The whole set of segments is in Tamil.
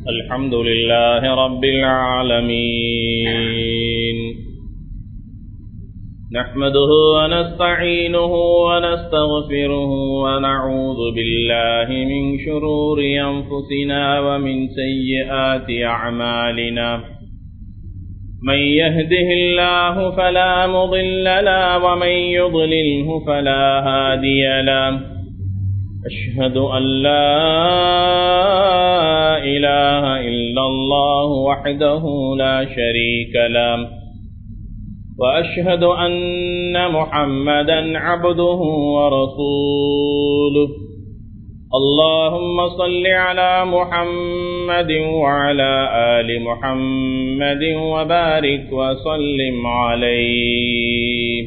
الحمد لله رب العالمين نحمده ونستعينه ونستغفره ونعوذ بالله من شرور أنفسنا ومن سيئات أعمالنا من يهده الله فلا مضل له ومن يضلله فلا هادي له أشهد أن لا إله إلا الله وحده لا شريك له وأشهد أن محمدا عبده ورسوله اللهم صل على محمد وعلى آل محمد وبارك وسلم عليه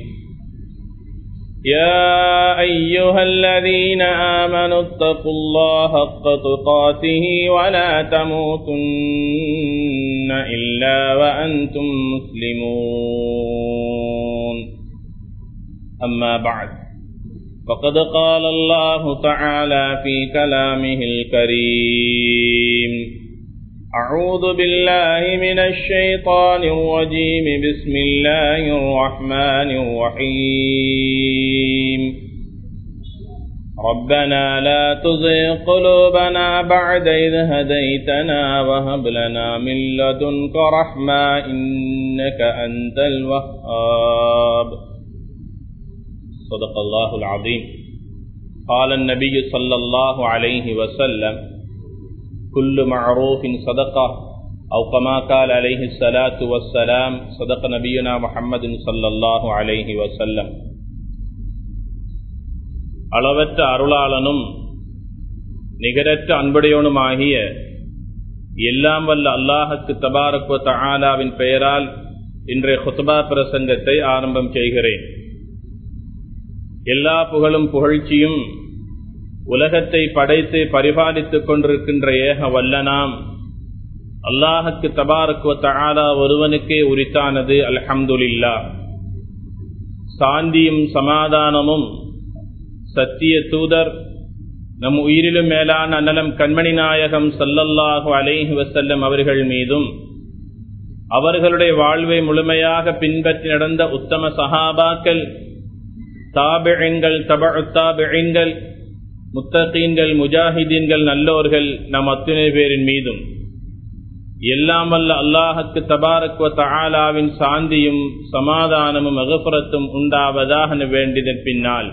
يا أيها الذين آمنوا اتقوا الله حق تقاته ولا تموتن إلا وأنتم مسلمون أما بعد فقد قال الله تعالى في كلامه الكريم أعوذ بالله من الشيطان الرجيم بسم الله الرحمن الرحيم ربنا لا تزغ قلوبنا بعد إذ هديتنا وهب لنا من لدنك رحمة إنك أنت الوهاب صدق الله العظيم قال النبي صلى الله عليه وسلم كل معروف صدقة أو كما قال عليه الصلاة والسلام صدق نبينا محمد صلى الله عليه وسلم அளவற்ற அருளாளனும் நிகரற்ற அன்புடையவனுமாகிய எல்லாம் வல்ல அல்லாஹுக்கு தபாரக்வ தஆலாவின் பெயரால் இன்றைய ஹுத்பா பிரசங்கத்தை ஆரம்பம் செய்கிறேன் எல்லா புகழும் புகழ்ச்சியும் உலகத்தை படைத்து பரிபாலித்துக் கொண்டிருக்கின்ற ஏக வல்லனாம் அல்லாஹுக்கு தபாரக்குவ தஆலா ஒருவனுக்கே உரித்தானது அல்ஹம்துலில்லா சாந்தியும் சமாதானமும் சத்திய தூதர் நம் உயிரிலும் மேலான அன்னலம் கண்மணி நாயகம் சல்லல்லாஹு அலைஹி வசல்லம் அவர்கள் மீதும் அவர்களுடைய வாழ்வை முழுமையாக பின்பற்றி நடந்த உத்தம சஹாபாக்கள் தாபிழங்கள் தபு தாபிழங்கள் முத்தகீன்கள் முஜாஹிதீன்கள் நல்லோர்கள் நம் அத்துணை பேரின் மீதும் எல்லாம் வல்ல அல்லாஹுக்கு தபாரக்வ தஆலாவின் சாந்தியும் சமாதானமும் அகப்புறத்தும் உண்டாவதாக வேண்டியதன் பின்னால்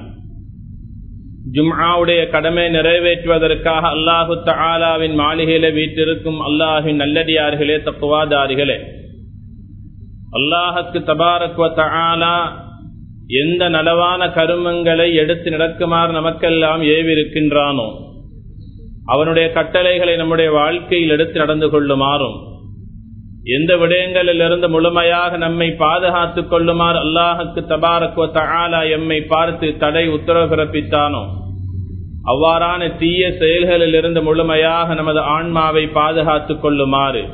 ஜும்ஆவுடைய கடமை நிறைவேற்றுவதற்காக அல்லாஹு தஆலாவின் மாளிகையில வீட்டிருக்கும் அல்லாஹின் நல்லடியார்களே தப்புவாதாரிகளே அல்லாஹுக்கு தபாரக்வ தஆலா எந்த நலவான கருமங்களை எடுத்து நடக்குமாறு நமக்கெல்லாம் ஏவிருக்கின்றானோ அவனுடைய கட்டளைகளை நம்முடைய வாழ்க்கையில் எடுத்து நடந்து கொள்ளுமாறும் எந்த விடயங்களிலிருந்து முழுமையாக நம்மை பாதுகாத்துக் கொள்ளுமாறு அல்லாஹுக்கு தபாரக்கோ தஆலா எம்மை பார்த்து தடை உத்தரவு பிறப்பித்தானோ அவ்வாறான தீய செயல்களிலிருந்து முழுமையாக நமது ஆன்மாவை பாதுகாத்துக் கொள்ளுமாறு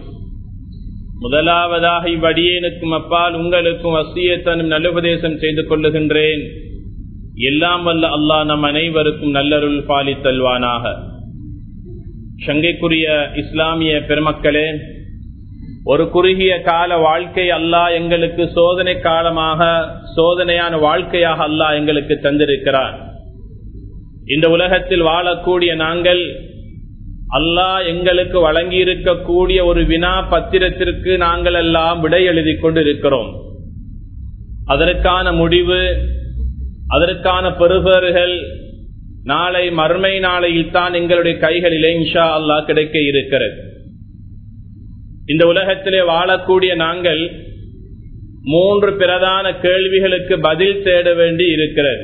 முதலாவதாக இவ்வடியேனுக்கும் அப்பால் உங்களுக்கும் வசியத்தனும் நல்லுபதேசம் செய்து கொள்ளுகின்றேன் எல்லாம் வல்ல அல்லாஹ் நம் அனைவருக்கும் நல்லருள் பாலித்தல்வானாக சங்கைக்குரிய இஸ்லாமிய பெருமக்களே ஒரு குறுகிய கால வாழ்க்கை அல்லாஹ் எங்களுக்கு சோதனை காலமாக சோதனையான வாழ்க்கையாக அல்லாஹ் எங்களுக்கு தந்திருக்கிறார் இந்த உலகத்தில் வாழக்கூடிய நாங்கள் அல்லாஹ் எங்களுக்கு வழங்கியிருக்கக்கூடிய ஒரு வினா பத்திரத்திற்கு நாங்கள் எல்லாம் விடை எழுதி கொண்டிருக்கிறோம் அதற்கான முடிவு அதற்கான பெறுபேறுகள் நாளை மறுமை நாளையில் தான் எங்களுடைய கைகளிலே இன்ஷா அல்லாஹ் கிடைக்க இருக்கிறது இந்த உலகத்திலே வாழக்கூடிய நாங்கள் மூன்று பிரதான கேள்விகளுக்கு பதில் தேட வேண்டி இருக்கிறது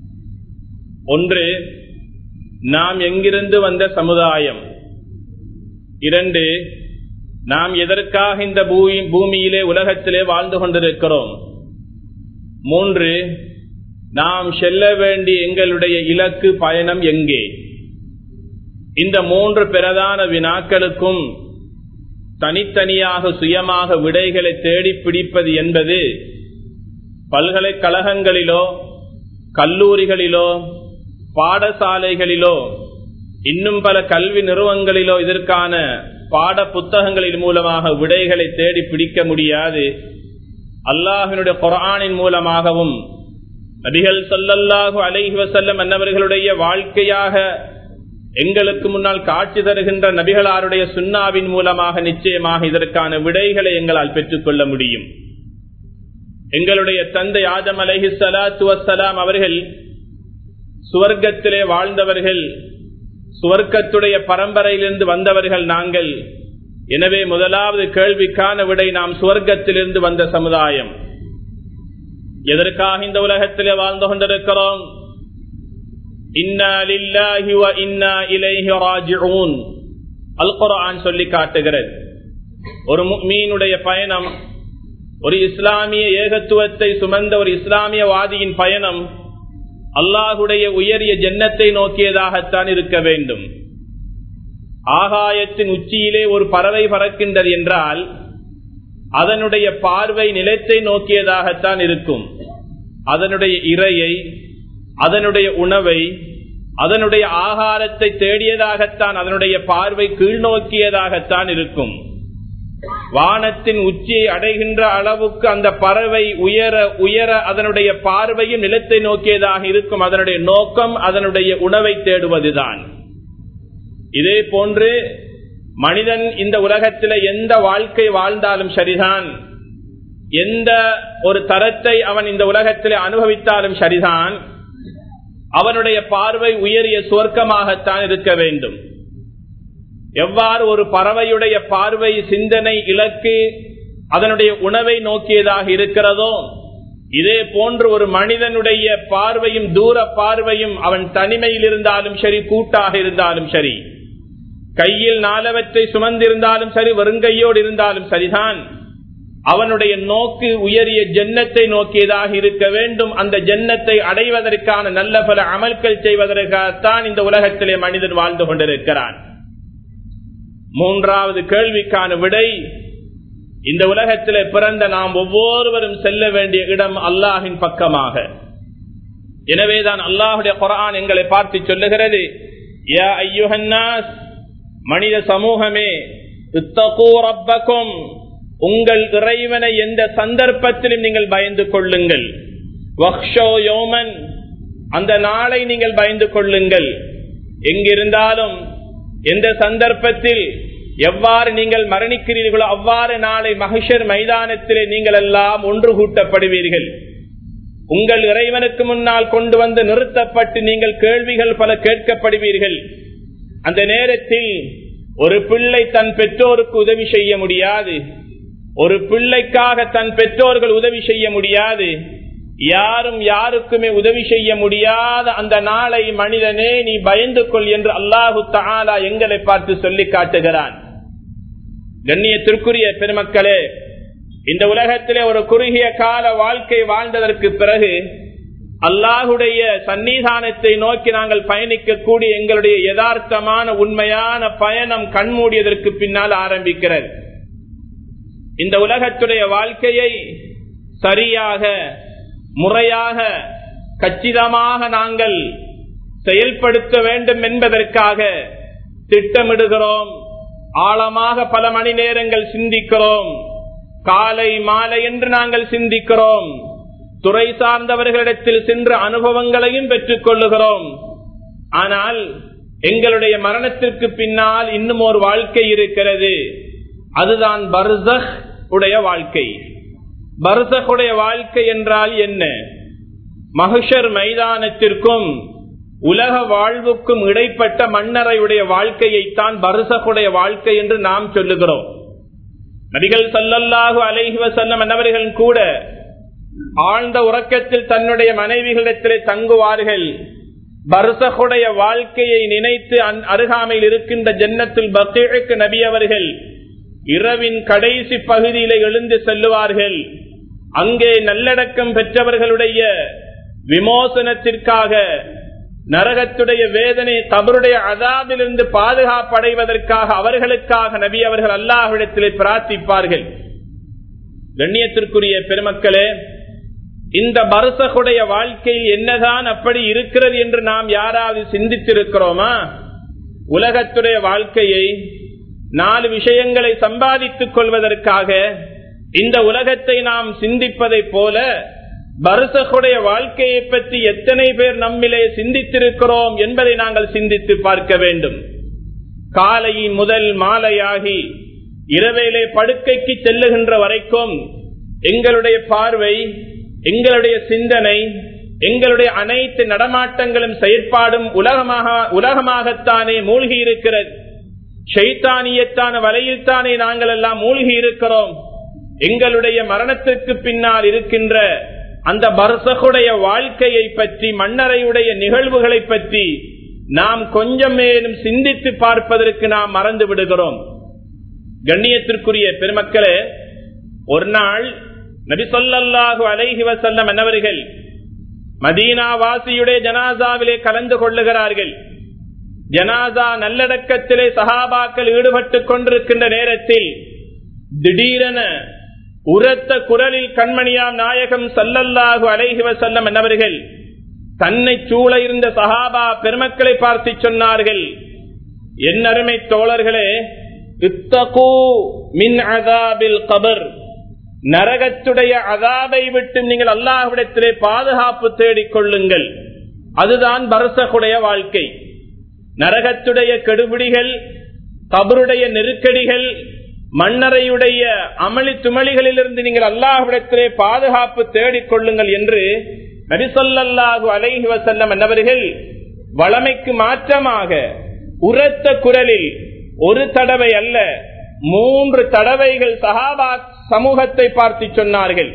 ஒன்று நாம் எங்கிருந்து வந்த சமுதாயம் இரண்டு நாம் எதற்காக இந்த பூமியிலே உலகத்திலே வாழ்ந்து கொண்டிருக்கிறோம் மூன்று நாம் செல்ல வேண்டிய எங்களுடைய இலக்கு பயணம் எங்கே இந்த மூன்று பிரதான வினாக்களுக்கும் தனித்தனியாக சுயமாக விடைகளை தேடி பிடிப்பது என்பது பல்கலைக்கழகங்களிலோ கல்லூரிகளிலோ பாடசாலைகளிலோ இன்னும் பல கல்வி நிறுவனங்களிலோ இதற்கான பாட புத்தகங்களின் மூலமாக விடைகளை தேடி பிடிக்க முடியாது அல்லாஹினுடைய குரானின் மூலமாகவும் நபிகள் சொல்லல்லாஹு அலைஹி வசல்லம் என்னவர்களுடைய வாழ்க்கையாக எங்களுக்கு முன்னால் காட்சி தருகின்ற நபிகளாருடைய சுண்ணாவின் மூலமாக நிச்சயமாக இதற்கான விடைகளை எங்களால் பெற்றுக்கொள்ள முடியும் எங்களுடைய தந்தை ஆதம் அலஹி சலாத்து வசலாம் அவர்கள் சுவர்க்கத்திலே வாழ்ந்தவர்கள் சுவர்க்கத்துடைய பரம்பரையிலிருந்து வந்தவர்கள் நாங்கள் எனவே முதலாவது கேள்விக்கான விடை நாம் சுவர்க்கத்திலிருந்து வந்த சமுதாயம் எதற்காக இந்த உலகத்திலே வாழ்ந்து கொண்டிருக்கிறோம் அல் குரான் சொல்லி காட்டுகிறது ஒரு மீனுடைய பயணம் ஒரு இஸ்லாமிய ஏகத்துவத்தை சுமந்த ஒரு இஸ்லாமிய வாதியின் பயணம் அல்லாஹுடைய உயரிய ஜன்னத்தை நோக்கியதாகத்தான் இருக்க வேண்டும் ஆகாயத்தின் உச்சியிலே ஒரு பறவை பறக்கின்றது என்றால் அதனுடைய பார்வை நிலத்தை நோக்கியதாகத்தான் இருக்கும் அதனுடைய இரையை அதனுடைய உணவை அதனுடைய ஆகாரத்தை தேடியதாகத்தான் அதனுடைய பார்வை கீழ்நோக்கியதாகத்தான் இருக்கும் வானத்தின் உச்சியை அடைகின்ற அளவுக்கு அந்த பறவை உயர உயர அதனுடைய பார்வையும் நிலத்தை நோக்கியதாக இருக்கும் அதனுடைய நோக்கம் அதனுடைய உணவை தேடுவதுதான் இதே போன்று மனிதன் இந்த உலகத்தில் எந்த வாழ்க்கை வாழ்ந்தாலும் சரிதான் எந்த ஒரு தரத்தை அவன் இந்த சிரமங்களை அனுபவித்தாலும் சரிதான் அவனுடைய பார்வை உயரிய சுவர்க்கமாகத்தான் இருக்க வேண்டும் எவ்வாறு ஒரு பறவையுடைய பார்வை சிந்தனை இலக்கு அதனுடைய உணவை நோக்கியதாக இருக்கிறதோ இதே போன்று ஒரு மனிதனுடைய பார்வையும் தூர பார்வையும் அவன் தனிமையில் இருந்தாலும் சரி கூட்டாக இருந்தாலும் சரி கையில் நாலவற்றை சுமந்திருந்தாலும் சரி வெறுங்கையோடு இருந்தாலும் சரிதான் அவனுடைய நோக்கு உயரிய ஜன்னத்தை நோக்கியதாக இருக்க வேண்டும் அந்த ஜன்னத்தை அடைவதற்கான நல்ல பல அமல்கள் செய்வதற்காகத்தான் இந்த உலகத்திலே மனிதன் வாழ்ந்து கொண்டிருக்கிறான் மூன்றாவது கேள்விக்கான விடை இந்த உலகத்திலே பிறந்த நாம் ஒவ்வொருவரும் செல்ல வேண்டிய இடம் அல்லாஹின் பக்கமாக எனவேதான் அல்லாஹுடைய குரான் எங்களை பார்த்து சொல்லுகிறது யா ஐயுஹன்னாஸ் மனித சமூகமே ரப்பக்கும் உங்கள் இறைவனை எந்த சந்தர்ப்பத்திலும் நீங்கள் பயந்து கொள்ளுங்கள் யோமன் அந்த நாளை நீங்கள் பயந்து கொள்ளுங்கள் எங்கிருந்தாலும் எந்த சந்தர்ப்பத்தில் எவ்வாறு நீங்கள் மரணிக்கிறீர்களோ அவ்வாறு நாளை மகிஷர் மைதானத்திலே நீங்கள் எல்லாம் ஒன்று கூட்டப்படுவீர்கள் உங்கள் இறைவனுக்கு முன்னால் கொண்டு வந்து நிறுத்தப்பட்டு நீங்கள் கேள்விகள் பல கேட்கப்படுவீர்கள் அந்த நேரத்தில் ஒரு பிள்ளை தன் பெற்றோருக்கு உதவி செய்ய முடியாது ஒரு பிள்ளைக்காக தன் பெற்றோர்கள் உதவி செய்ய முடியாது யாரும் யாருக்குமே உதவி செய்ய முடியாத அந்த நாளை மனிதனே நீ பயந்து கொள் என்று அல்லாஹு தாலா எங்களை பார்த்து சொல்லி காட்டுகிறான் கண்ணியத்திற்குரிய பெருமக்களே இந்த உலகத்திலே ஒரு குறுகிய கால வாழ்க்கை வாழ்ந்ததற்கு பிறகு அல்லாஹுடைய சன்னிதானத்தை நோக்கி நாங்கள் பயணிக்கக்கூடிய எங்களுடைய யதார்த்தமான உண்மையான பயணம் கண்மூடியதற்கு பின்னால் ஆரம்பிக்கிறது இந்த உலகத்துடைய வாழ்க்கையை சரியாக முறையாக கச்சிதமாக நாங்கள் செயல்படுத்த வேண்டும் என்பதற்காக திட்டமிடுகிறோம் ஆழமாக பல மணி நேரங்கள் சிந்திக்கிறோம் காலை மாலை என்று நாங்கள் சிந்திக்கிறோம் துறை சார்ந்தவர்களிடத்தில் சென்ற அனுபவங்களையும் பெற்றுக் கொள்ளுகிறோம் ஆனால் எங்களுடைய மரணத்திற்கு பின்னால் இன்னும் ஒரு வாழ்க்கை இருக்கிறது அதுதான் பர்சக் உடைய வாழ்க்கை பர்சகுடைய வாழ்க்கை என்றால் என்ன மகிஷர் மைதானத்திற்கும் உலக வாழ்வுக்கும் இடைப்பட்ட மன்னரையுடைய வாழ்க்கையைத்தான் பர்சகுடைய வாழ்க்கை என்று நாம் சொல்லுகிறோம் நபிகள் சல்லல்லாஹு அலைஹி வசல்லம் என்னவர்கள் கூட ஆழ்ந்த உறக்கத்தில் தன்னுடைய மனைவிகளிடத்திலே தங்குவார்கள் பர்சகுடைய வாழ்க்கையை நினைத்து அருகாமையில் இருக்கின்ற ஜன்னத்தில் பக்கீழுக்கு நபி அவர்கள் இரவின் கடைசி பகுதியில எழுந்து செல்லுவார்கள் அங்கே நல்லடக்கம் பெற்றவர்களுடைய விமோசனத்திற்காக நரகத்துடைய வேதனை தவறுடைய அதாபிலிருந்து பாதுகாப்படைவதற்காக அவர்களுக்காக நபி அவர்கள் அல்லாஹ்விடத்திலே பிரார்த்திப்பார்கள் கண்ணியத்திற்குரிய பெருமக்களே இந்த பரசகுடைய வாழ்க்கையில் என்னதான் அப்படி இருக்கிறது என்று நாம் யாராவது சிந்தித்திருக்கிறோமா உலகத்துடைய வாழ்க்கையை நாலு விஷயங்களை சம்பாதித்துக் கொள்வதற்காக இந்த உலகத்தை நாம் சிந்திப்பதைப் போல பருசகுடைய வாழ்க்கையை பற்றி எத்தனை பேர் நம்மிலே சிந்தித்திருக்கிறோம் என்பதை நாங்கள் சிந்தித்து பார்க்க வேண்டும் காலையின் முதல் மாலையாகி இரவேலே படுக்கைக்கு செல்லுகின்ற வரைக்கும் எங்களுடைய பார்வை எங்களுடைய சிந்தனை எங்களுடைய அனைத்து நடமாட்டங்களும் செயற்பாடும் உலகமாக உலகமாகத்தானே மூழ்கி இருக்கிறது ஷைத்தானியத்தான வலையில்தானே நாங்கள் எல்லாம் மூழ்கி இருக்கிறோம் எங்களுடைய மரணத்திற்கு பின்னால் இருக்கின்ற அந்த பர்சகுடைய வாழ்க்கையை பற்றி மன்னரையுடைய நிகழ்வுகளை பற்றி நாம் கொஞ்சம் மேலும் சிந்தித்து பார்ப்பதற்கு நாம் மறந்து விடுகிறோம் கண்ணியத்திற்குரிய பெருமக்களே ஒரு நாள் நபி சொல்லல்லாஹு அலைஹி வசல்லம் என்னவர்கள் மதீனா வாசியுடைய ஜனாசாவிலே கலந்து கொள்ளுகிறார்கள் ஜனாசா நல்லடக்கத்திலே சஹாபாக்கள் ஈடுபட்டுக் கொண்டிருக்கின்ற நேரத்தில் திடீரென உரத்த குரலில் கண்மணியாம் நாயகம் சல்லல்லாஹு அலைஹி வசல்லம் என்னவர்கள் தன்னை சூழ இருந்த சஹாபா பெருமக்களை பார்த்து சொன்னார்கள் என் அருமை தோழர்களே இத்தகு மின் அதாபில் கபர் நரகத்துடைய அதாபை விட்டு நீங்கள் அல்லாஹ்விடத்திலே பாதுகாப்பு தேடிக் கொள்ளுங்கள் அதுதான் பரசகுடைய வாழ்க்கை நரகத்துடைய கெடுபிடிகள் கபருடைய நெருக்கடிகள் மன்னரையுடைய அமளி துமளிகளிலிருந்து நீங்கள் அல்லாஹ்விடத்திலே பாதுகாப்பு தேடிக் கொள்ளுங்கள் என்று நபிசல்லாஹு அலைஹி வசல்லம் என்னவர்கள் வளமைக்கு மாற்றமாக உரத்த குரலில் ஒரு தடவை அல்ல மூன்று தடவைகள் சஹாபா சமூகத்தை பார்த்து சொன்னார்கள்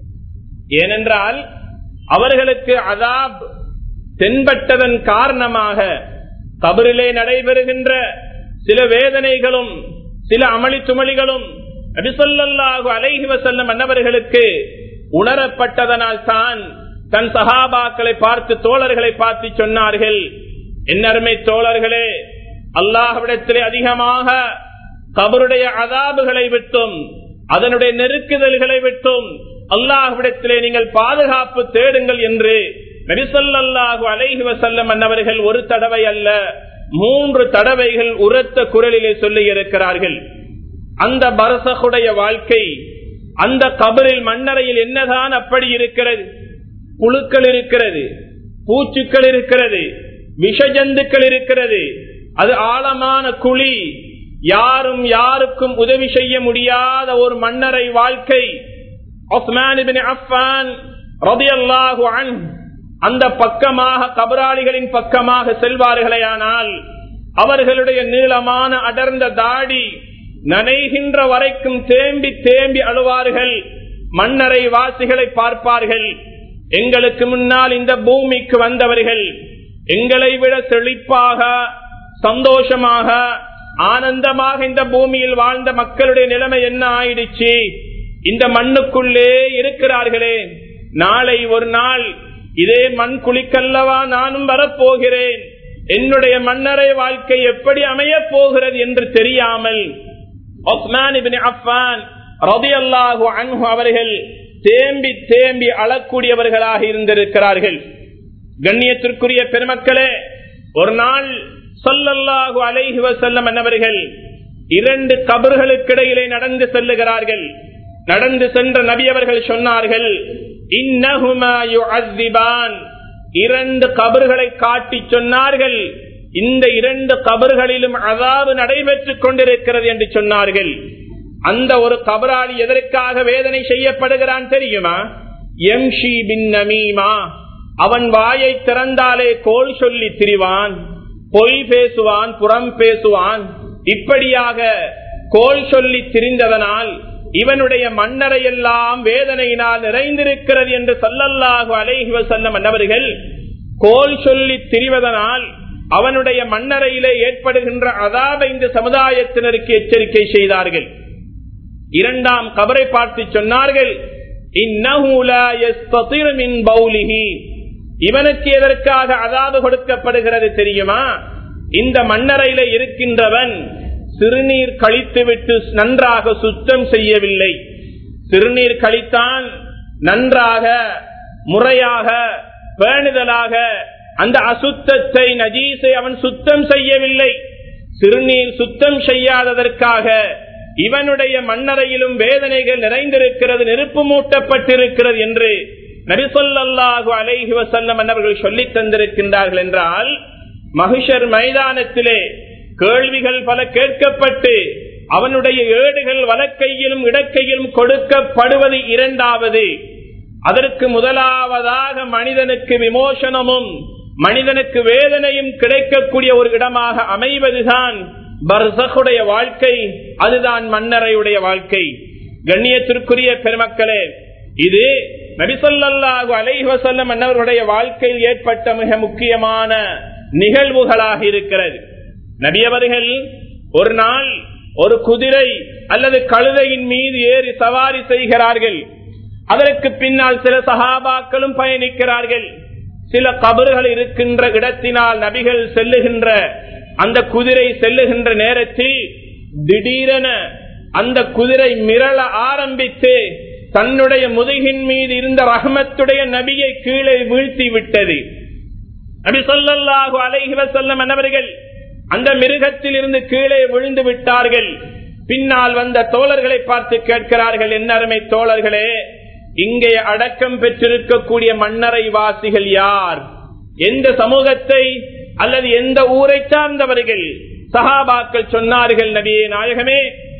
ஏனென்றால் அவர்களுக்கு அதாப் தென்பட்டதன் காரணமாக கபரிலே நடைபெறுகின்ற சில வேதனைகளும் சில அமளி துமளிகளும் நபிசல்லாஹு அலைஹி வசல்லம் அன்னவர்களுக்கு உணரப்பட்டதனால் தான் தன் சகாபாக்களை பார்த்து தோழர்களை பார்த்து சொன்னார்கள் என்னருமை தோழர்களே அல்லாஹ்விடத்திலே அதிகமாக கபருடைய அதாபுகளை விட்டும் அதனுடைய நெருக்குதல்களை விட்டும் அல்லாஹ்விடத்திலே நீங்கள் பாதுகாப்பு தேடுங்கள் என்று நபிசல்லாஹு அலைஹி வசல்லம் அன்னவர்கள் ஒரு தடவை அல்ல மூன்று தடவைகள் உரத்த குரலிலே சொல்லி இருக்கிறார்கள் அந்த பரசகுடைய வாழ்க்கை அந்த கபரில் மண்ணறையில் என்னதான் அப்படி இருக்கிறது புழுக்கள் இருக்கிறது பூச்சுக்கள் இருக்கிறது விஷஜந்துக்கள் இருக்கிறது அது ஆழமான குழி யாரும் யாருக்கும் உதவி செய்ய முடியாத ஒரு மன்னரை வாழ்க்கை அந்த பக்கமாக கபராளிகளின் பக்கமாக செல்வார்களேயானால் அவர்களுடைய நீளமான அடர்ந்த தாடி நனைகின்ற வரைக்கும் தேம்பி தேம்பி அழுவார்கள் மன்னரை வாசிகளை பார்ப்பார்கள் எங்களுக்கு முன்னால் இந்த பூமிக்கு வந்தவர்கள் எங்களை விட செழிப்பாக சந்தோஷமாக ஆனந்தமாக இந்த பூமியில் வாழ்ந்த மக்களுடைய நிலைமை என்ன ஆயிடுச்சு இந்த மண்ணுக்குள்ளே இருக்கிறார்களே நாளை ஒரு நாள் இதே மண் குளிக்கல்லவா நானும் வரப்போகிறேன் என்னுடைய மன்னரை வாழ்க்கை எப்படி அமையப் போகிறது என்று தெரியாமல் அவர்கள் தேம்பி தேம்பி அழக்கூடியவர்களாக இருந்திருக்கிறார்கள் கண்ணியத்திற்குரிய பெருமக்களே ஒரு நாள் சொல்லல்லாஹு அலைஹி வசல்லம் என்னவர்கள் இரண்டு கபர்களுக்கிடையிலே நடந்து செல்லுகிறார்கள் நடந்து சென்ற நபி அவர்கள் சொன்னார்கள் இரண்டு கபர்களை காட்டி சொன்னார்கள் இந்த இரண்டு கபர்களிலும் அதாவது நடைபெற்றுக் கொண்டிருக்கிறது என்று சொன்னார்கள் அந்த ஒரு கபராளி எதற்காக வேதனை செய்யப்படுகிறான் தெரியுமா எம்ஷி பின் நமீமா அவன் வாயை திறந்தாலே கோல் சொல்லி திரிவான் பொய் பேசுவான் புறம் பேசுவான் இப்படியாக கோல் சொல்லி திரிந்ததனால் இவனுடைய மன்னரை எல்லாம் வேதனையினால் நிறைந்திருக்கிறது என்று சொல்லல்லாக அலைஹி வசல்லம் அன்னவர்கள் கோல் சொல்லி திரிவதனால் அவனுடைய மன்னரையிலே ஏற்படுகின்ற அதாப இந்த சமுதாயத்தினருக்கு எச்சரிக்கை செய்தார்கள் இரண்டாம் கபரை பார்த்து சொன்னார்கள் இவனுக்கு எதற்காக அதாது கொடுக்கப்படுகிறது தெரியுமா இந்த மன்னரையில இருக்கின்றவன் சிறுநீர் கழித்துவிட்டு நன்றாக சுத்தம் செய்யவில்லை சிறுநீர் கழித்தான் நன்றாக முறையாக பேணுதலாக அந்த அசுத்தத்தை நஜீசை அவன் சுத்தம் செய்யவில்லை சிறுநீர் சுத்தம் செய்யாததற்காக இவனுடைய மண்ணறையிலும் வேதனைகள் நிறைந்திருக்கிறது நெருப்பு மூட்டப்பட்டிருக்கிறது என்று நரிசொல்லாஹு அலைஹி வசல்லம் அவர்கள் சொல்லித் தந்திருக்கின்றார்கள் என்றால் மகிஷர் மைதானத்திலே கேள்விகள் பல கேட்கப்பட்டு அவனுடைய ஏடுகள் வலக்கையிலும் இடக்கையிலும் கொடுக்கப்படுவது இரண்டாவது அதற்கு முதலாவதாக மனிதனுக்கு விமோசனமும் மனிதனுக்கு வேதனையும் கிடைக்கக்கூடிய ஒரு இடமாக அமைவதுதான் பர்சகுடைய வாழ்க்கை அதுதான் மன்னரையுடைய வாழ்க்கை கண்ணியத்திற்குரிய பெருமக்களே இது நபிசல்லாஹு அலைவசல்லம் அன்னவர்களுடைய வாழ்க்கையில் ஏற்பட்ட மிக முக்கியமான நிகழ்வுகளாக இருக்கிறது நபி அவர்கள் ஒரு நாள் ஒரு குதிரை அல்லது கழுதையின் மீது ஏறி சவாரி செய்கிறார்கள் அதற்கு பின்னால் சில சகாபாக்களும் பயணிக்கிறார்கள் சில கபறுகள் இருக்கின்ற இடத்தினால் நபிகள் செல்லுகின்ற அந்த குதிரை செல்லுகின்ற நேரத்தில் திடீரென அந்த குதிரை மிரள ஆரம்பித்து தன்னுடைய முதுகின் மீது இருந்த ரஹமத்துடைய நபியை கீழே வீழ்த்தி விட்டது நபி சொல்லாஹு அலைஹி வசல்லம் என்னவர்கள் அந்த மிருகத்தில் இருந்து கீழே விழுந்து விட்டார்கள் பின்னால் வந்த தோழர்களை பார்த்து கேட்கிறார்கள் என்ன அருமை தோழர்களே இங்கே அடக்கம் பெற்றிருக்கக்கூடிய மன்னரை வாசிகள் யார் எந்த சமூகத்தை அல்லது எந்த ஊரை சார்ந்தவர்கள் சஹாபாக்கள் சொன்னார்கள் நபியே நாயகமே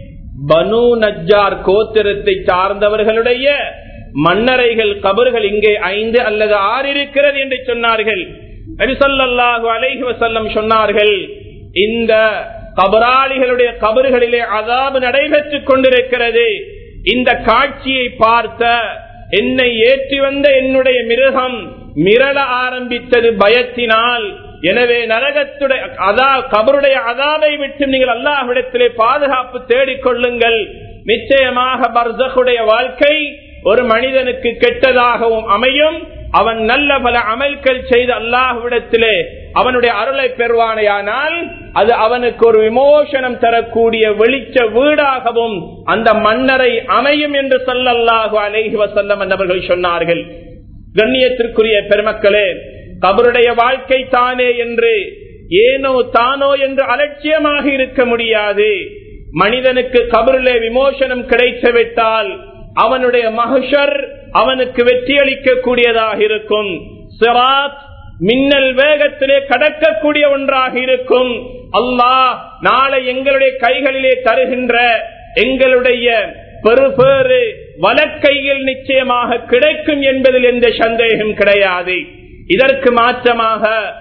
பனு நஜார் கோத்திரத்தை சார்ந்தவர்களுடைய மன்னரைகள் கபறுகள் இங்கே ஐந்து அல்லது ஆறு இருக்கிறது என்று சொன்னார்கள் நபிசல்லாஹு அலைஹி வசல்லம் சொன்னார்கள் இந்த கபராளிகளுடைய கபறுகளிலே அதாபு நடைபெற்றுக் கொண்டிருக்கிறது இந்த காட்சியை பார்த்த என்னை ஏற்றி வந்த என்னுடைய மிருகம் மிரள ஆரம்பித்தது பயத்தினால் எனவே நரகத்துடைய அதா கபருடைய அதாவை விட்டு நீங்கள் அல்லாஹ்விடத்திலே பாதுகாப்பு தேடிக்கொள்ளுங்கள் நிச்சயமாக பர்சகுடைய வாழ்க்கை ஒரு மனிதனுக்கு கெட்டதாகவும் அமையும் அவன் நல்ல பல அமல்கள் செய்து அல்லாஹ்விடத்திலே அவனுடைய அருளை பெறுவானையானால் அது அவனுக்கு ஒரு விமோசனம் தரக்கூடிய வெளிச்ச வீடாகவும் அந்த மன்னரை அமையும் என்று சொல்லல்லாஹு அலைஹி வசல்லம் என்றவர்கள் சொன்னார்கள் கண்ணியத்திற்குரிய பெருமக்களே கபருடைய வாழ்க்கை தானே என்று ஏனோ தானோ என்று அலட்சியமாக இருக்க முடியாது மனிதனுக்கு கபருளே விமோசனம் கிடைத்துவிட்டால் அவனுடைய மகஷர் அவனுக்கு வெற்றியளிக்க கூடியதாக இருக்கும் சிராத் மின்னல் வேகத்திலே கடக்கக்கூடிய ஒன்றாக இருக்கும் அல்லாஹ் நாளை எங்களுடைய கைகளிலே தருகின்ற எங்களுடைய பெருபேறு வலக்கையில் நிச்சயமாக கிடைக்கும் என்பதில் எந்த சந்தேகம் கிடையாது இதற்கு மாற்றமாக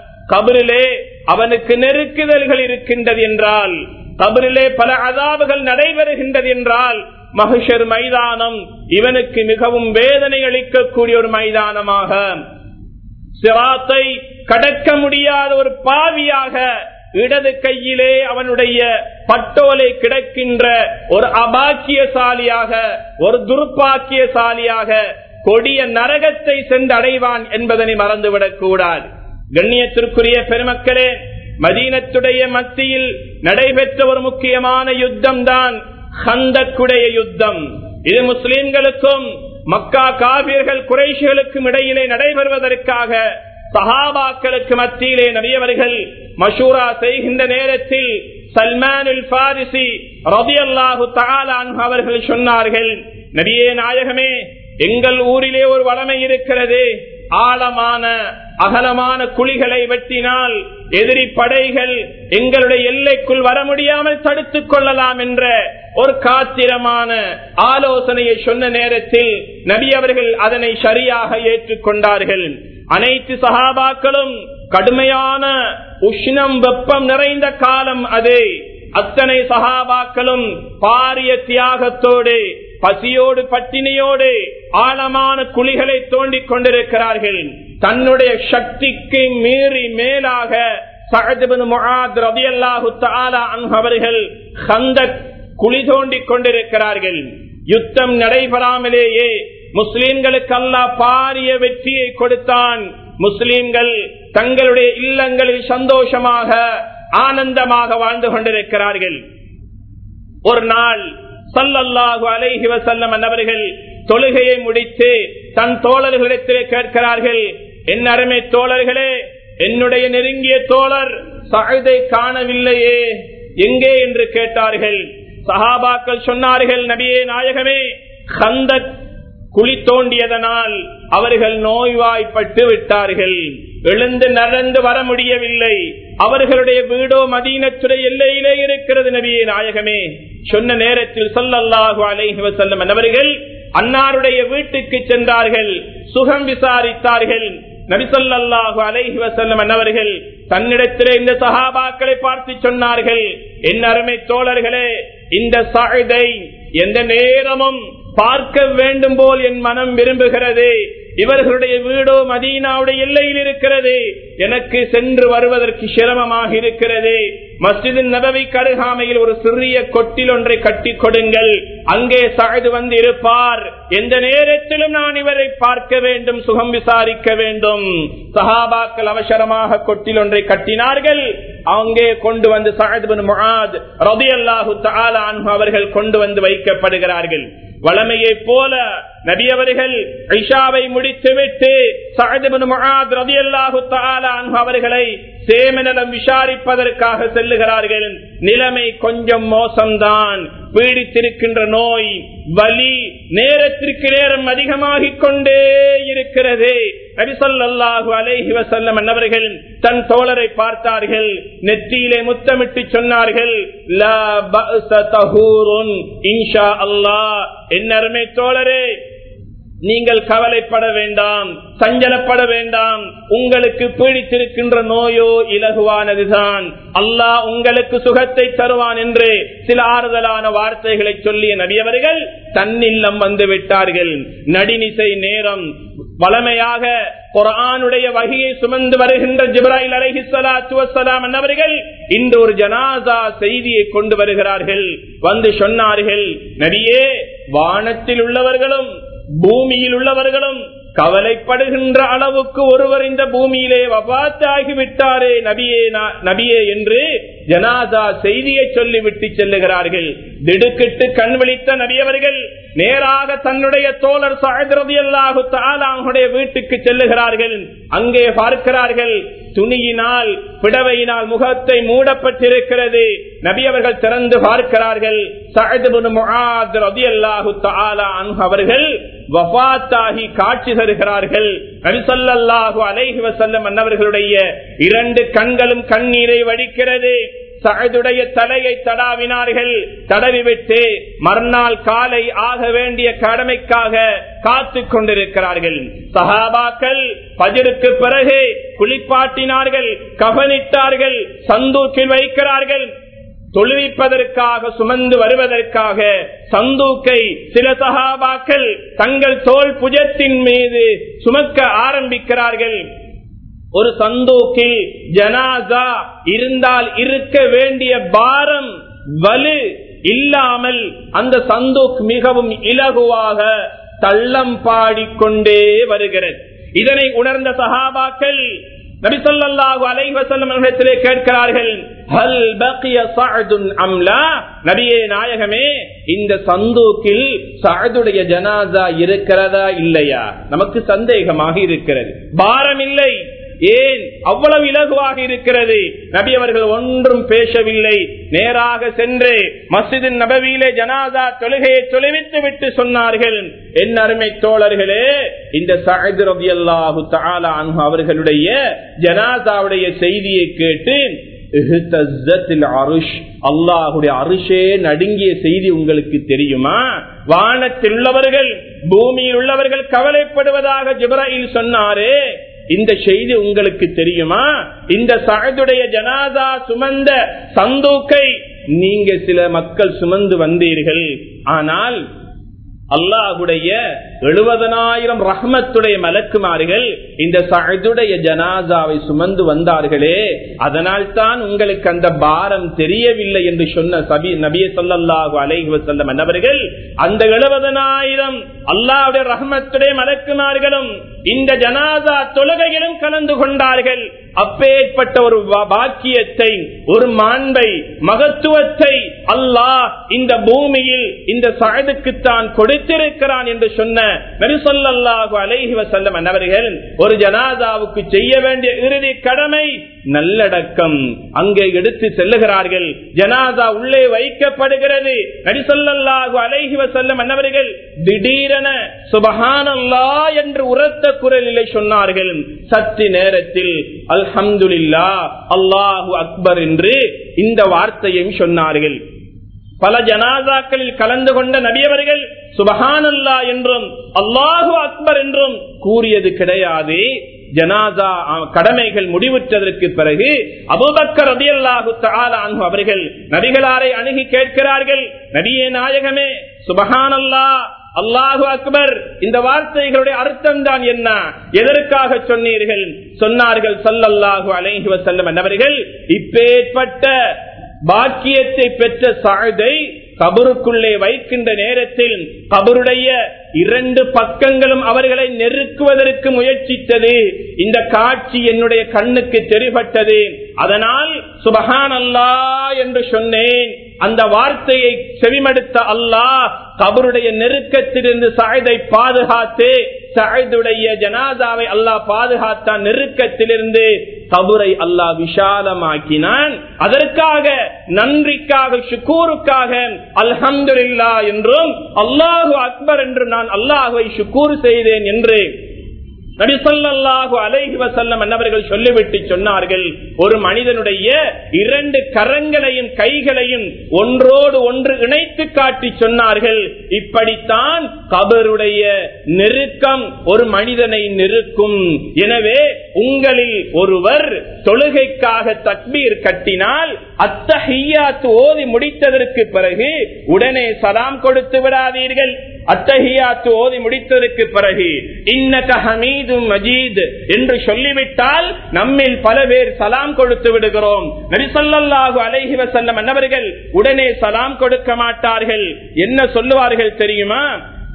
கபரிலே அவனுக்கு நெருக்குதல்கள் இருக்கின்றது என்றால் கபரிலே பல அதாபுகள் நடைபெறுகின்றது என்றால் மகிஷர் மைதானம் இவனுக்கு மிகவும் வேதனை அளிக்கக்கூடிய ஒரு மைதானமாக சிராத்தை கடக்க முடியாத ஒரு பாவியாக இடது கையிலே அவனுடைய பட்டோலை கிடக்கின்ற ஒரு அபாக்கியசாலியாக ஒரு துர்ப்பாக்கியசாலியாக கொடிய நரகத்தை சென்று அடைவான் என்பதனை மறந்துவிடக் கூடாது கண்ணியத்திற்குரிய பெருமக்களே மதீனத்துடைய மத்தியில் நடைபெற்ற ஒரு முக்கியமான யுத்தம் தான் ஹந்தக்குடைய யுத்தம் இது முஸ்லிம்களுக்கும் மக்கா காவியர்கள் குறைஷிகளுக்கும் இடையிலே நடைபெறுவதற்காக சஹாபாக்களுக்கு மத்தியிலே நபியவர்கள் மஷூரா செய்கின்ற நேரத்தில் சல்மான் பாரிசி ரபி அல்லாஹு அவர்கள் சொன்னார்கள் நபியே நாயகமே எங்கள் ஊரிலே ஒரு வளமை இருக்கிறது ஆழமான அகலமான குழிகளை வெட்டினால் எதிரி படைகள் எங்களுடைய எல்லைக்குள் வர முடியாமல் தடுத்துக் கொள்ளலாம் என்ற ஒரு காத்திரமான ஆலோசனையை சொன்ன நேரத்தில் நபி அவர்கள் அதனை சரியாக ஏற்றுக்கொண்டார்கள் அனைத்து சகாபாக்களும் கடுமையான உஷ்ணம் வெப்பம் நிறைந்த காலம் அது அத்தனை சகாபாக்களும் பாரிய தியாகத்தோடு பசியோடு பட்டினியோடு ஆழமான குழிகளை தோண்டிக் கொண்டிருக்கிறார்கள் தன்னுடைய சக்திக்கு மீறி மேலாக அவர்கள் சந்த குழி தோண்டிக் கொண்டிருக்கிறார்கள் யுத்தம் நடைபெறாமலேயே முஸ்லிம்களுக்கு அல்லா பாரிய வெற்றியை கொடுத்தான் முஸ்லிம்கள் தங்களுடைய இல்லங்களில் சந்தோஷமாக ஆனந்தமாக வாழ்ந்து கொண்டிருக்கிறார்கள் ஒரு நாள் சல்லல்லாஹு அலைஹி வசல்லம் அவர்கள் தொழுகையை முடித்து தன் தோழர்களிடத்திலே கேட்கிறார்கள் என் அருமை தோழர்களே என்னுடைய நெருங்கிய தோழர் சகதை காணவில்லையே எங்கே என்று கேட்டார்கள் சஹாபாக்கள் சொன்னார்கள் நபியே நாயகமே கந்தக் குழி தோண்டியதனால் அவர்கள் நோய்வாய்ப்பட்டு விட்டார்கள் எழுந்து நடந்து வர முடியவில்லை அவர்களுடைய வீடோ மதீனத்துடைய எல்லையிலே இருக்கிறது நபியே நாயகமே சொன்ன நேரத்தில் சொல்லல்லாஹு அலைஹி வஸல்லம் அவர்கள் அன்னாருடைய வீட்டுக்கு சென்றார்கள் சுகம் விசாரித்தார்கள் நபிசல்லாஹு அலைஹி வசல்லம் என்னவர்கள் தன்னிடத்திலே இந்த சஹாபாக்களை பார்த்து சொன்னார்கள் என் அருமை தோழர்களே இந்த சாயுதை எந்த நேரமும் பார்க்க வேண்டும் போல் என் மனம் விரும்புகிறது இவர்களுடைய வீடோ மதீனாவுடைய எல்லையில் இருக்கிறது எனக்கு சென்று வருவதற்கு சிரமமாக இருக்கிறது மஸ்ஜிது நபவி கருகாமையில் ஒரு சிறிய கொட்டில் ஒன்றை கட்டி கொடுங்கள் அங்கே சாய்து வந்து இருப்பார் எந்த நேரத்திலும் நான் இவரை பார்க்க வேண்டும் சுகம் விசாரிக்க வேண்டும் சஹாபாக்கள் அவசரமாக கொட்டில் ஒன்றை கட்டினார்கள் அங்கே கொண்டு வந்து சாயது முகாத் ரபி அல்லாஹு அவர்கள் கொண்டு வந்து வைக்கப்படுகிறார்கள் வளமையை போல நபி அவர்கள் ஐஷாவை முடித்துவிட்டு அவர்களை சேமநலம் விசாரிப்பதற்காக செல்லுகிறார்கள் நிலைமை கொஞ்சம் மோசம்தான் பீடித்திருக்கின்ற நோய் வலி நேரத்திற்கு நேரம் அதிகமாகிக் கொண்டே இருக்கிறது நபிசல்லாஹு அலைஹி வசல்லம் அன்னவர்கள் தன் தோழரை பார்த்தார்கள் நெற்றியிலே முத்தமிட்டு சொன்னார்கள் இன்ஷா அல்லாஹ் என்னருமை தோழரே நீங்கள் கவலைப்பட வேண்டாம் சஞ்சலப்பட வேண்டாம் உங்களுக்கு பீடித்திருக்கின்ற நோயோ இலகுவானதுதான் அல்லாஹ் உங்களுக்கு சுகத்தை தருவான் என்று சில ஆறுதலான வார்த்தைகளை சொல்லிய நபியவர்கள் தன்னில்லம் வந்து விட்டார்கள் நடினிசை நேரம் வளமையாக குரானுடைய வகையை சுமந்து வருகின்ற ஜிப்ராஹில் அலஹி சலாத்து வசலாம் அவர்கள் இந்த ஒரு ஜனாசா செய்தியை கொண்டு வருகிறார்கள் வந்து சொன்னார்கள் நபியே வானத்தில் உள்ளவர்களும் பூமியில் உள்ளவர்களும் கவலைப்படுகின்ற அளவுக்கு ஒருவர் இந்த பூமியிலே வபாத்தாகிவிட்டாரே நபியே நபியே என்று ஜனாதா செய்தியை சொல்லிவிட்டு செல்லுகிறார்கள் திடுக்கிட்டு கண் விழித்த நபியவர்கள் நேராக தன்னுடைய தோழர் சாயதிரதி அல்லாஹு தாலாங்களுடைய வீட்டுக்கு செல்லுகிறார்கள் அங்கே பார்க்கிறார்கள் துணியினால் பிடவையினால் முகத்தை மூடப்பட்டிருக்கிறது நபி அவர்கள் திறந்து பார்க்கிறார்கள் அவர்கள் வபாத்தாகி காட்சி தருகிறார்கள் நபிசல்லாஹு அலைஹி வசல்லம் அன்னவர்களுடைய இரண்டு கண்களும் கண்ணீரை வடிக்கிறது சகதுடைய தலையை தடாவினார்கள் தடவிவிட்டு மறுநாள் காலை ஆக வேண்டிய கடமைக்காக காத்து கொண்டிருக்கிறார்கள் சஹாபாக்கள் பஜருக்கு பிறகு குளிப்பாட்டினார்கள் கவனித்தார்கள் சந்தூக்கில் வைக்கிறார்கள் தொழுவிப்பதற்காக சுமந்து வருவதற்காக சந்தூக்கை சில சகாபாக்கள் தங்கள் தோல் புஜத்தின் மீது சுமக்க ஆரம்பிக்கிறார்கள் ஒரு சந்தூக்கில் ஜனாசா இருந்தால் இருக்க வேண்டிய பாரம் வலு இல்லாமல் அந்த சந்தூக் மிகவும் இலகுவாக தள்ளம் பாடிக்கொண்டே வருகிறது இதனை உணர்ந்த சகாபாக்கள் நபிசல்லாஹு அலைவசல்லம் இடத்திலே கேட்கிறார்கள் ஹல் பக்கிய சஅதுன் அம்லா நபியே நாயகமே இந்த சந்தூக்கில் சஅதுடைய ஜனாசா இருக்கிறதா இல்லையா நமக்கு சந்தேகமாக இருக்கிறது பாரம் இல்லை ஏன் அவ்வளவு இலகுவாக இருக்கிறது நபி அவர்கள் ஒன்றும் பேசவில்லை நேராக சென்று மசிதின் நபவியிலே ஜனாதா தொழுகையை தொலைவித்து விட்டு சொன்னார்கள் என் அருமை தோழர்களே இந்த சஹது ரபி அல்லாஹு அவர்களுடைய ஜனாதாவுடைய செய்தியை கேட்டு அல்லாஹுடைய அரிசே நடுங்கிய செய்தி உங்களுக்கு தெரியுமா வானத்தில் உள்ளவர்கள் பூமியில் உள்ளவர்கள் கவலைப்படுவதாக ஜிப்ராயில் சொன்னாரே இந்த செய்தி உங்களுக்கு தெரியுமா இந்த சகதுடைய ஜனாதா சுமந்த சந்தூக்கை நீங்க சில மக்கள் சுமந்து வந்தீர்கள் ஆனால் அல்லாஹுடைய எழுபதனாயிரம் ரஹ்மத்துடைய மலக்குமார்கள் இந்த சகதுடைய ஜனாதாவை சுமந்து வந்தார்களே அதனால் தான் உங்களுக்கு அந்த பாரம் தெரியவில்லை என்று சொன்ன சபி நபிய சொல்லல்லாஹு அலைஹி வசல்லம் என்னவர்கள் அந்த எழுபதனாயிரம் அல்லாஹுடைய ரஹ்மத்துடைய மலக்குமார்களும் இந்த ஜனாதா தொழுகையிலும் கலந்து கொண்டார்கள் அப்பேற்பட்ட ஒரு வா- பாக்கியத்தை ஒரு மாண்பை மகத்துவத்தை அல்லாஹ் இந்த பூமியில் இந்த சாயதுக்குத்தான் கொடுத்திருக்கிறான் என்று சொன்ன நரிசல்லாஹு அலைஹி வசல்லம் அன்னவர்கள் ஒரு ஜனாதாவுக்கு செய்ய வேண்டிய இறுதி கடமை நல்லடக்கம் அங்கே எடுத்து செல்லுகிறார்கள் ஜனாதா உள்ளே வைக்கப்படுகிறது நரிசல்லாஹு அலைஹி வசல்லம் அன்னவர்கள் திடீரென சுபஹானல்லா என்று உரத்த குரலிலே சொன்னார்கள் சற்று நேரத்தில் அல்ஹம்துலில்லா அல்லாஹு அக்பர் என்று இந்த வார்த்தையையும் சொன்னார்கள் பல ஜனாதாக்களில் கலந்து கொண்ட நபியவர்கள் சுபஹானல்லா என்றும் அல்லாஹு அக்பர் என்றும் கூறியது கிடையாது ஜனாதா அஹ், கடமைகள் முடிவுற்றதற்கு பிறகு அபுபக்கர் ரதியல்லாஹு தஆலா அன்ஹு அவர்கள் நபிகளாரை அணுகி கேட்கிறார்கள் நபியே நாயகமே சுபஹானல்லா அல்லாஹு அக்பர் இந்த வார்த்தைகளுடைய அர்த்தம் தான் என்ன எதற்காக சொன்னீர்கள் சொன்னார்கள் சல்லல்லாஹு அலைஹி வஸல்லம் என்பவர்கள் இப்பேற்பட்ட பாக்கியத்தை பெற்ற சாதை கபருக்குள்ளே வைக்கின்ற நேரத்தில் கபருடைய இரண்டு பக்கங்களும் அவர்களை நெருக்குவதற்கு முயற்சித்தது இந்த காட்சி என்னுடைய கண்ணுக்கு தெரிபட்டது அதனால் சுபஹான் அல்லா என்று சொன்னேன் அந்த வார்த்தையை செவிமடுத்த அல்லாஹ் கபருடைய நெருக்கத்திலிருந்து சாயதை பாதுகாத்து சாயதுடைய ஜனாதாவை அல்லாஹ் பாதுகாத்தான் நெருக்கத்திலிருந்து கபுரை அல்லாஹ் விஷாலமாக்கினான் அதற்காக நன்றிக்காக ஷுக்கூருக்காக அல்ஹம்துலில்லா என்றும் அல்லாஹு அக்பர் என்று நான் அல்லாஹுவை ஷுக்கூர் செய்தேன் என்று நபிசல்லாஹு அலைஹி வசல்லம் என்னவர்கள் சொல்லிவிட்டு சொன்னார்கள் ஒரு மனிதனுடைய இரண்டு கரங்களையும் கைகளையும் ஒன்றோடு ஒன்று இணைத்து காட்டி சொன்னார்கள் இப்படித்தான் கபருடைய நெருக்கம் ஒரு மனிதனை நெருக்கும் எனவே உங்களில் ஒருவர் தொழுகைக்காக தக்பீர் கட்டினால் அத்தஹியாத்து ஓதி முடித்ததற்கு பிறகு உடனே சலாம் கொடுத்து விடாதீர்கள் அத்தஹியாத்து ஓதி முடித்ததற்கு பிறகு இன்னக ஹமீதும் மஜீத் என்று சொல்லிவிட்டால் நம்மில் பல பேர் சலாம் கொடுத்து விடுகிறோம் நரிசல்லாஹு அலைஹி வசல்லம் அன்னவர்கள் உடனே சலாம் கொடுக்க மாட்டார்கள் என்ன சொல்லுவார்கள் தெரியுமா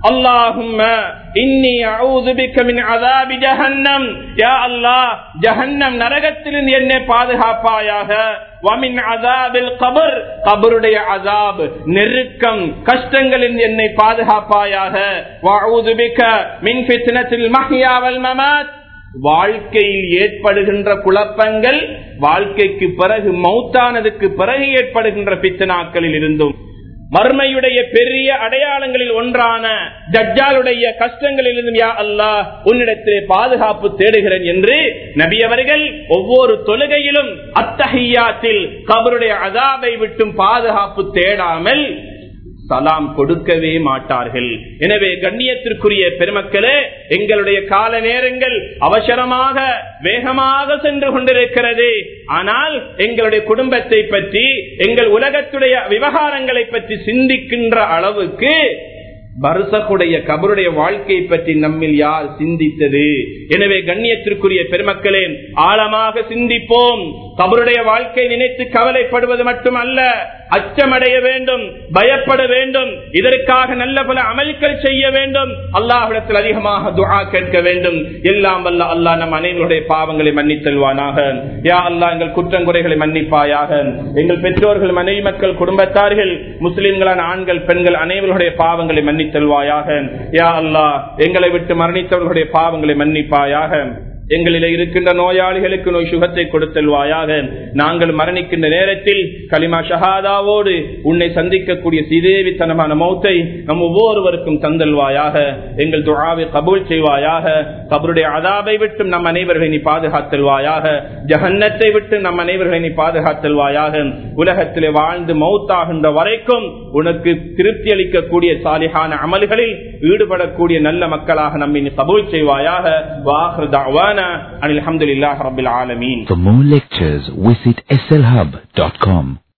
اللهم إني أعوذ بك من عذاب جهنم يا الله جهنم நரகத்திலிருந்து என்னை பாதுகாப்பாயாக ومن عذاب القبر قبருடைய عذاب நெருக்கம் கஷ்டங்களில் என்னை பாதுகாப்பாயாக وأعوذ بك من فتنة المحيا والممات வாழ்க்கையில் ஏற்படுகின்ற குழப்பங்கள் வாழ்க்கைக்கு பிறகு மௌத்தானதுக்கு பிறகு ஏற்படுகின்ற பித்தனாக்களில் இருந்தும் மர்மையுடைய பெரிய அடையாளங்களில் ஒன்றான ஜட்ஜாலுடைய கஷ்டங்களில் இருந்தும் யா அல்லாஹ் உன்னிடத்திலே பாதுகாப்பு தேடுகிறேன் என்று நபி அவர்கள் ஒவ்வொரு தொழுகையிலும் அத்தஹியாத்தில் கபருடைய அதாவை விட்டும் பாதுகாப்பு தேடாமல் சலாம் கொடுக்கவே மாட்டார்கள் எனவே கண்ணியத்திற்குரிய பெருமக்களே எங்களுடைய கால நேரங்கள் அவசரமாக வேகமாக சென்று கொண்டிருக்கிறது ஆனால் எங்களுடைய குடும்பத்தை பற்றி எங்கள் உலகத்துடைய விவகாரங்களை பற்றி சிந்திக்கின்ற அளவுக்கு பருசகுடைய கபருடைய வாழ்க்கையை பற்றி நம்மில் யார் சிந்தித்தது எனவே கண்ணியத்திற்குரிய பெருமக்களே ஆழமாக சிந்திப்போம் கபருடைய வாழ்க்கை நினைத்து கவலைப்படுவது மட்டுமல்ல அச்சமடைய வேண்டும் பயப்பட வேண்டும் இதற்காக நல்ல பல அமல்கள் செய்ய வேண்டும் அல்லாஹிடத்தில் அதிகமாக துஆ கேட்க வேண்டும் எல்லாம் வல்ல அல்லாஹ் நம் அனைவருடைய பாவங்களை மன்னித்தல்வானாக யா அல்லாஹ் எங்கள் குற்றங்குறைகளை மன்னிப்பாயாக எங்கள் பெற்றோர்கள் மனைவி மக்கள் குடும்பத்தார்கள் முஸ்லிம்களான ஆண்கள் பெண்கள் அனைவருடைய பாவங்களை மன்னித்தல்வாயாக யா அல்லாஹ் எங்களை விட்டு மரணித்தவர்களுடைய பாவங்களை மன்னிப்பாயாக எங்களிலே இருக்கின்ற நோயாளிகளுக்கு நோய் சுகத்தை கொடுத்தல்வாயாக நாங்கள் மரணிக்கின்ற நேரத்தில் களிமா ஷஹாதாவோடு உன்னை சந்திக்கக்கூடிய சீதேவித்தனமான மௌத்தை நம் ஒவ்வொருவருக்கும் தந்தல்வாயாக எங்கள் துழாவை கபூல் செய்வாயாக கபருடைய அதாபை விட்டு நம் அனைவர்களை நீ பாதுகாத்தல்வாயாக ஜஹன்னத்தை விட்டு நம் அனைவர்களை நீ பாதுகாத்தல்வாயாக உலகத்திலே வாழ்ந்து மௌத்தாகின்ற வரைக்கும் உனக்கு திருப்தி அளிக்கக்கூடிய சாலிகான அமல்களில் ஈடுபடக்கூடிய நல்ல மக்களாக நம்மை நீ கபூல் செய்வாயாக வாஹர் தாவான அனில் அஹமதுல்லாஹ் ரபில் ஆலமீன் For more lectures, visit slhub.com.